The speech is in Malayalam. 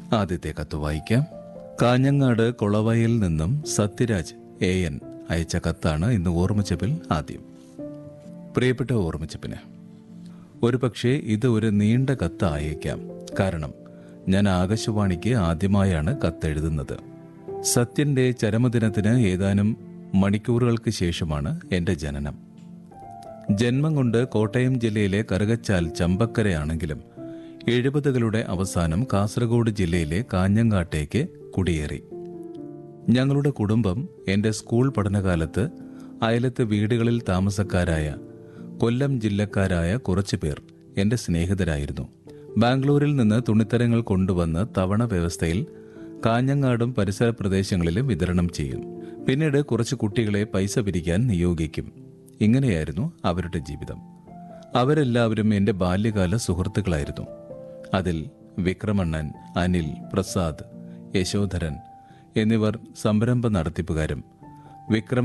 ആദ്യത്തെ കത്ത് വായിക്കാം കാഞ്ഞങ്ങാട് കൊളവയിൽ നിന്നും സത്യരാജ് എ എൻ അയച്ച കത്താണ് ഇന്ന് ഓർമ്മിച്ചപ്പിൽ ആദ്യം പ്രിയപ്പെട്ട ഓർമ്മിച്ചപ്പിന് ഒരു പക്ഷേ ഇത് ഒരു നീണ്ട കത്ത് ആയേക്കാം കാരണം ഞാൻ ആകാശവാണിക്ക് ആദ്യമായാണ് കത്തെഴുതുന്നത് സത്യന്റെ ചരമദിനത്തിന് ഏതാനും മണിക്കൂറുകൾക്ക് ശേഷമാണ് എന്റെ ജനനം ജന്മം കൊണ്ട് കോട്ടയം ജില്ലയിലെ കറുകച്ചാൽ ചമ്പക്കരയാണെങ്കിലും എഴുപതുകളുടെ അവസാനം കാസർഗോഡ് ജില്ലയിലെ കാഞ്ഞങ്ങാട്ടേക്ക് കുടിയേറി ഞങ്ങളുടെ കുടുംബം എന്റെ സ്കൂൾ പഠനകാലത്ത് അയലത്തെ വീടുകളിൽ താമസക്കാരായ കൊല്ലം ജില്ലക്കാരായ കുറച്ചു പേർ എന്റെ സ്നേഹിതരായിരുന്നു ബാംഗ്ലൂരിൽ നിന്ന് തുണിത്തരങ്ങൾ കൊണ്ടുവന്ന് തവണ വ്യവസ്ഥയിൽ കാഞ്ഞങ്ങാടും പരിസര പ്രദേശങ്ങളിലും വിതരണം ചെയ്യും പിന്നീട് കുറച്ച് കുട്ടികളെ പൈസ പിരിക്കാൻ നിയോഗിക്കും ഇങ്ങനെയായിരുന്നു അവരുടെ ജീവിതം അവരെല്ലാവരും എന്റെ ബാല്യകാല സുഹൃത്തുക്കളായിരുന്നു അതിൽ വിക്രമണ്ണൻ അനിൽ പ്രസാദ് യശോധരൻ എന്നിവർ സംരംഭ നടത്തിപ്പുകാരും വിക്രമൻ